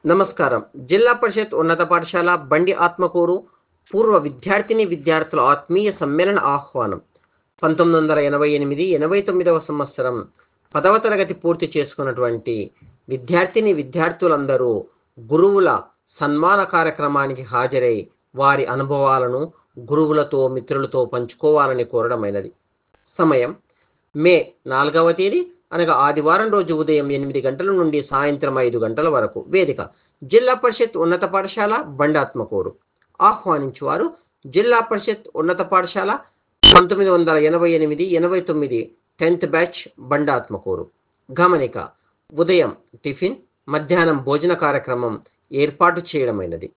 నమస్కారం జిల్లా పరిషత్ ఉన్నత పాఠశాల బండి ఆత్మకూరు పూర్వ విద్యార్థిని విద్యార్థుల ఆత్మీయ సమ్మేళన ఆహ్వానం పంతొమ్మిది వందల ఎనభై ఎనిమిది ఎనభై తొమ్మిదవ సంవత్సరం పదవ తరగతి పూర్తి చేసుకున్నటువంటి విద్యార్థిని విద్యార్థులందరూ గురువుల సన్మాన కార్యక్రమానికి హాజరై వారి అనుభవాలను గురువులతో మిత్రులతో పంచుకోవాలని కోరడమైనది సమయం మే నాలుగవ తేదీ అనగా ఆదివారం రోజు ఉదయం ఎనిమిది గంటల నుండి సాయంత్రం ఐదు గంటల వరకు వేదిక జిల్లా పరిషత్ ఉన్నత పాఠశాల బండాత్మకూరు ఆహ్వానించువారు జిల్లా పరిషత్ ఉన్నత పాఠశాల పంతొమ్మిది వందల ఎనభై ఎనిమిది ఎనభై తొమ్మిది టెన్త్ బ్యాచ్ బండాత్మకూరు గమనిక ఉదయం టిఫిన్ మధ్యాహ్నం భోజన కార్యక్రమం ఏర్పాటు చేయడమైనది